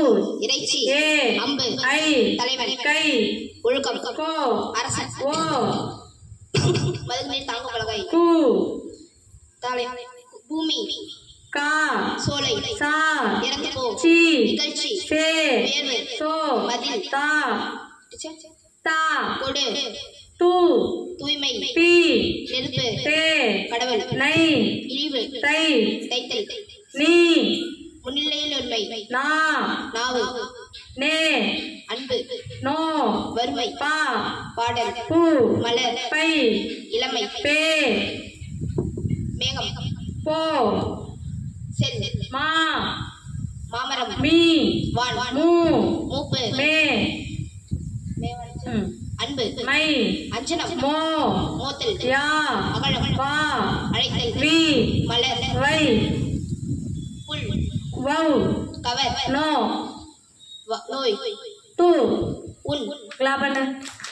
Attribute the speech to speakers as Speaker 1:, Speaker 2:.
Speaker 1: இறைச்சி
Speaker 2: ஏ
Speaker 1: அம்பு
Speaker 2: ஐ
Speaker 1: தலைவன்
Speaker 2: கை
Speaker 1: ஒழுக்கம்
Speaker 2: கோ
Speaker 1: அரசன்
Speaker 2: ஓ
Speaker 1: மதுமை தாங்கு பலகை
Speaker 2: கு
Speaker 1: தலை பூமி
Speaker 2: கா
Speaker 1: சோலை
Speaker 2: சா
Speaker 1: இறந்து போ
Speaker 2: சி
Speaker 1: நிகழ்ச்சி
Speaker 2: சே
Speaker 1: உயர்வு
Speaker 2: சோ
Speaker 1: மதில்
Speaker 2: தா தா
Speaker 1: கொடு
Speaker 2: து
Speaker 1: தூய்மை
Speaker 2: பி
Speaker 1: நெருப்பு
Speaker 2: தே
Speaker 1: கடவுள்
Speaker 2: நை
Speaker 1: இழிவு
Speaker 2: தை
Speaker 1: தைத்தல்
Speaker 2: நீ
Speaker 1: முன்னிலையில் உண்மை
Speaker 2: நா
Speaker 1: நாவு
Speaker 2: நே
Speaker 1: அன்பு
Speaker 2: நோ
Speaker 1: வறுமை
Speaker 2: பா
Speaker 1: பாடல்
Speaker 2: பூ
Speaker 1: மலர்
Speaker 2: பை
Speaker 1: இளமை
Speaker 2: பே
Speaker 1: மேகம்
Speaker 2: போ
Speaker 1: செல்
Speaker 2: மா
Speaker 1: மாமரம்
Speaker 2: மீ
Speaker 1: வான்
Speaker 2: மூ
Speaker 1: மூப்பு
Speaker 2: மே ம்.
Speaker 1: அன்பு
Speaker 2: மை
Speaker 1: அஞ்சனம்
Speaker 2: மோ
Speaker 1: மோத்தல்
Speaker 2: யா
Speaker 1: அகலம்
Speaker 2: வா
Speaker 1: அழைத்தல்
Speaker 2: வி
Speaker 1: மலர்
Speaker 2: வை
Speaker 1: புல்
Speaker 2: வௌ
Speaker 1: கவர்
Speaker 2: நோ
Speaker 1: வ- நோய்
Speaker 2: து
Speaker 1: உன்
Speaker 2: கிளா பண்ணு